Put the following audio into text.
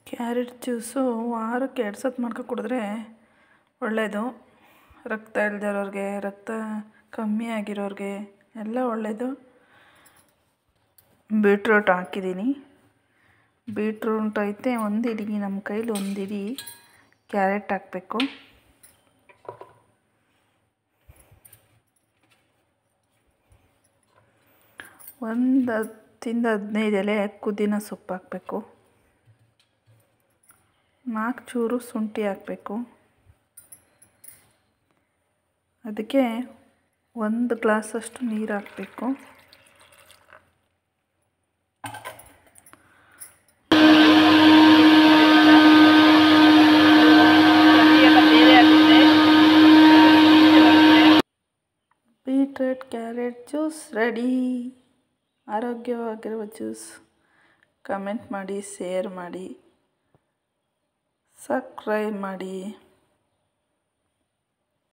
carrot juice ವಾರಕ್ಕೆ ಎರಡು ಸತಿ ಮಾಡ್ಕೊ ಕುಡಿದ್ರೆ ಒಳ್ಳೆಯದು ರಕ್ತ ಇಲ್ಲದೆ ಇರೋರಿಗೆ ರಕ್ತ ಕಮ್ಮಿ ಆಗಿರೋರಿಗೆ ಎಲ್ಲ ಒಳ್ಳೆಯದು ಬೀಟ್ರೂಟ್ ಹಾಕಿದ್ದೀನಿ ಬೀಟ್ರೂಟ್ ಐತೆ ಒಂದು ಇಡೀ ನಮ್ಮ ಕೈಲಿ ಒಂದು ಇಡೀ ಕ್ಯಾರೆಟ್ ಹಾಕಬೇಕು ಒಂದು ಹತ್ತಿಂದ ಹದಿನೈದು ಎಲೆ ಪುದೀನ ಸೊಪ್ಪು ಹಾಕಬೇಕು ನಾಲ್ಕು ಚೂರು ಶುಂಠಿ ಹಾಕಬೇಕು ಅದಕ್ಕೆ ಒಂದು ಗ್ಲಾಸಷ್ಟು ನೀರು ಹಾಕಬೇಕು ಬೀಟ್ರೂಟ್ ಕ್ಯಾರೆಟ್ ಜ್ಯೂಸ್ ರೆಡಿ ಆರೋಗ್ಯವಾಗಿರುವ ಜ್ಯೂಸ್ ಕಮೆಂಟ್ ಮಾಡಿ ಶೇರ್ ಮಾಡಿ ಸಬ್ಸ್ಕ್ರೈಬ್ ಮಾಡಿ